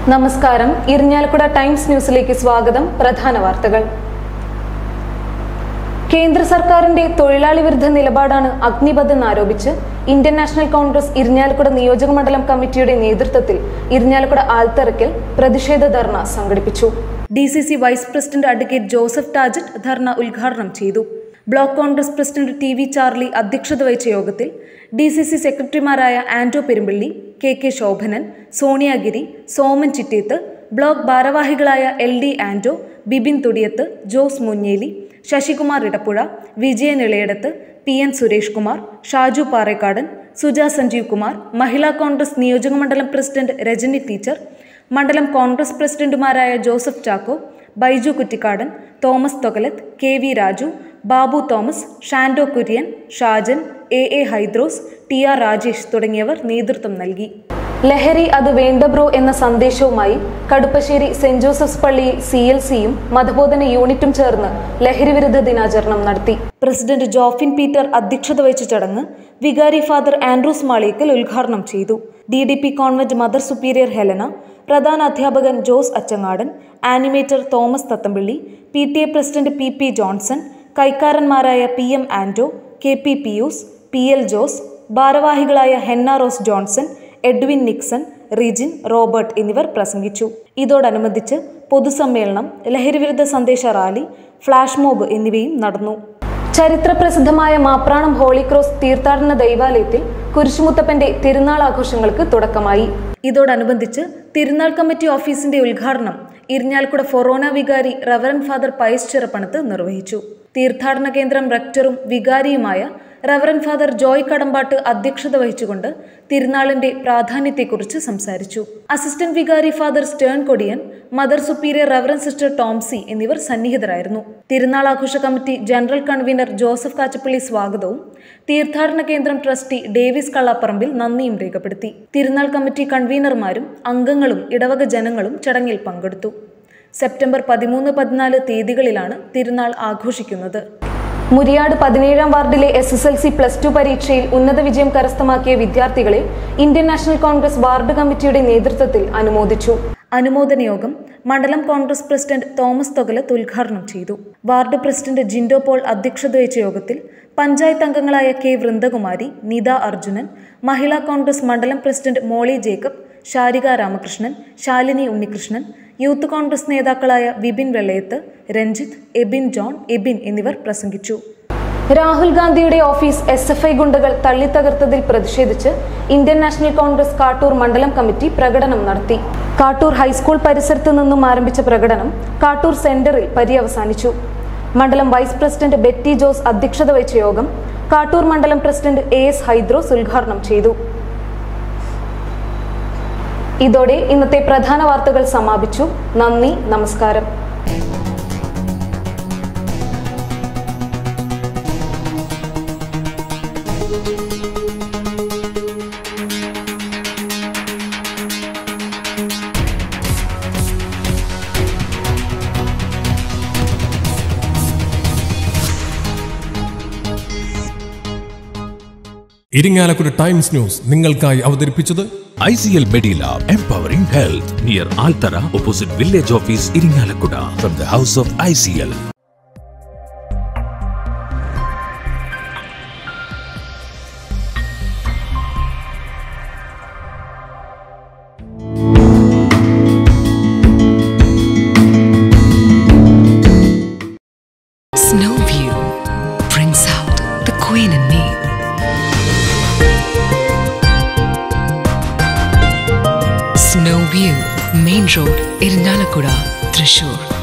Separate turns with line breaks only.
നമസ്കാരം ഇരിഞ്ഞാലക്കുട ടൈംസ് ന്യൂസിലേക്ക് സ്വാഗതം പ്രധാന വാർത്തകൾ കേന്ദ്ര സർക്കാരിന്റെ തൊഴിലാളി വിരുദ്ധ നിലപാടാണ് അഗ്നിപഥ് എന്നാരോപിച്ച് ഇന്ത്യൻ നാഷണൽ കോൺഗ്രസ് ഇരിഞ്ഞാലക്കുട നിയോജക മണ്ഡലം കമ്മിറ്റിയുടെ നേതൃത്വത്തിൽ ഇരിഞ്ഞാലക്കുട ആൽത്തറയ്ക്കൽ പ്രതിഷേധ ധർണ സംഘടിപ്പിച്ചു D C C vice president advocate Joseph Tajet dharna ഉദ്ഘാടനം ചെയ്തു block Congress president T V Charlie അധ്യക്ഷത വഹിച്ച യോഗത്തിൽ ഡി സി സി സെക്രട്ടറിമാരായ Anto Perumpally K K Shobhanan Soniyagiri Soman Chittethu block ഭാരവാഹികളായ L D Anto Bibin Thudiyath Jose Munjeli Sasikumar Edappuzha Vijayan Elayadath P N Suresh Kumar Shaju Parekkadan Suja Sanjeev Kumar Mahila Congress നിയോജകമണ്ഡലം പ്രസിഡന്റ് രജനി ടീച്ചർ മണ്ഡലം കോൺഗ്രസ് പ്രസിഡന്റുമാരായ Joseph Chacko Baiju Kuttikkadan Thomas Thokalath K V Raju Babu Thomas Shando Kurian Shajan A A Hydros T R Rajesh തുടങ്ങിയവർ നേതൃത്വം നൽകി ലഹരി അത് വേണ്ട ബ്രോ എന്ന സന്ദേശവുമായി കടുപ്പശ്ശേരി സെന്റ് ജോസഫ്സ് പള്ളിയിൽ സി എൽ സിയും മതബോധന യൂണിറ്റും ചേർന്ന് ലഹരി വിരുദ്ധ ദിനാചരണം നടത്തി പ്രസിഡന്റ് ജോഫിൻ പീറ്റർ അധ്യക്ഷത വഹിച്ച ചടങ്ങ് വികാരി ഫാദർ ആൻഡ്രൂസ് മാളിയക്കൽ ഉദ്ഘാടനം ചെയ്തു D D P convent mother superior Helena പ്രധാന അധ്യാപകൻ Jose Achangadan animator Thomas Thathampilly P T A president P P Johnson കൈക്കാരന്മാരായ P M Ando K P Pius P L Jose ഭാരവാഹികളായ Henna Rose Johnson Edwin Nixon Rijin Robert എന്നിവർ പ്രസംഗിച്ചു ഇതോടനുബന്ധിച്ച് പൊതുസമ്മേളനം ലഹരിവിരുദ്ധ സന്ദേശ റാലി ഫ്ലാഷ് മോബ് എന്നിവയും നടന്നു ചരിത്രപ്രസിദ്ധമായ മാപ്രാണം ഹോളി ക്രോസ് തീർത്ഥാടന ദൈവാലയത്തിൽ കുരിശുമുത്തപ്പന്റെ തിരുനാൾ ആഘോഷങ്ങൾക്ക് തുടക്കമായി ഇതോടനുബന്ധിച്ച് തിരുനാൾ കമ്മിറ്റി ഓഫീസിന്റെ ഉദ്ഘാടനം ഇരിഞ്ഞാൽക്കുട ഫൊറോന വികാരി റവറൻ ഫാദർ പയസ് ചെറുപ്പണത്ത് നിർവഹിച്ചു തീർത്ഥാടന കേന്ദ്രം റക്ടറും വികാരിയുമായ റവറൻ ഫാദർ ജോയ് കടമ്പാട്ട് അധ്യക്ഷത വഹിച്ചുകൊണ്ട് തിരുനാളിന്റെ പ്രാധാന്യത്തെക്കുറിച്ച് സംസാരിച്ചു അസിസ്റ്റന്റ് വികാരി father Stern Kodiyan mother superior reverend sister Tomsy എന്നിവർ സന്നിഹിതരായിരുന്നു തിരുനാൾ ആഘോഷ committee general convener Joseph Kachappilly സ്വാഗതവും തീർത്ഥാടന കേന്ദ്രം ട്രസ്റ്റി ഡേവിസ് കള്ളാപ്പറമ്പിൽ നന്ദിയും രേഖപ്പെടുത്തി തിരുനാൾ കമ്മിറ്റി കൺവീനർമാരും അംഗങ്ങളും ഇടവക ജനങ്ങളും ചടങ്ങിൽ പങ്കെടുത്തു സെപ്റ്റംബർ പതിമൂന്ന് പതിനാല് തീയതികളിലാണ് തിരുനാൾ ആഘോഷിക്കുന്നത് മുരിയാട് പതിനേഴാം വാർഡിലെ S S L C plus two പരീക്ഷയിൽ ഉന്നത വിജയം കരസ്ഥമാക്കിയ വിദ്യാർത്ഥികളെ ഇന്ത്യൻ നാഷണൽ കോൺഗ്രസ് വാർഡ് കമ്മിറ്റിയുടെ നേതൃത്വത്തിൽ അനുമോദിച്ചു അനുമോദന യോഗം മണ്ഡലം കോൺഗ്രസ് പ്രസിഡന്റ് തോമസ് തൊകലത്ത് ഉദ്ഘാടനം ചെയ്തു വാർഡ് പ്രസിഡന്റ് ജിൻഡോ പോൾ അധ്യക്ഷത വഹിച്ച യോഗത്തിൽ പഞ്ചായത്ത് അംഗങ്ങളായ കെ വൃന്ദകുമാരി നിത അർജുനൻ മഹിളാ കോൺഗ്രസ് മണ്ഡലം president Molly Jacob Sarika Ramakrishnan Shalini Unnikrishnan youth Congress നേതാക്കളായ വിപിൻ വെള്ളയത്ത് രഞ്ജിത്ത് എബിൻ ജോൺ എബിൻ എന്നിവർ പ്രസംഗിച്ചു രാഹുൽ ഗാന്ധിയുടെ ഓഫീസ് എസ് എഫ് ഐ ഗുണ്ടകൾ തള്ളിത്തകർത്തതിൽ പ്രതിഷേധിച്ച് ഇന്ത്യൻ നാഷണൽ കോൺഗ്രസ് കാട്ടൂർ മണ്ഡലം കമ്മിറ്റി പ്രകടനം നടത്തി കാട്ടൂർ ഹൈസ്കൂൾ പരിസരത്ത് നിന്നും ആരംഭിച്ച പ്രകടനം കാട്ടൂർ സെന്ററിൽ പര്യവസാനിച്ചു മണ്ഡലം വൈസ് പ്രസിഡന്റ് ബെറ്റി ജോസ് അധ്യക്ഷത വഹിച്ച യോഗം കാട്ടൂർ മണ്ഡലം പ്രസിഡന്റ് എ എസ് ഹൈദ്രോസ് ഉദ്ഘാടനം ചെയ്തു ഇതോടെ ഇന്നത്തെ പ്രധാന വാർത്തകൾ സമാപിച്ചു നന്ദി നമസ്കാരം
ഇരിങ്ങാലക്കുട ടൈംസ് ന്യൂസ് നിങ്ങൾക്കായി അവതരിപ്പിച്ചത്
ICL Medilab Empowering Health near Altara opposite Village Office Iringalakkuda from the House of ICL.
Snow View brings out the queen in me. Snow View, Main Road, Irinalakuda, Thrissur.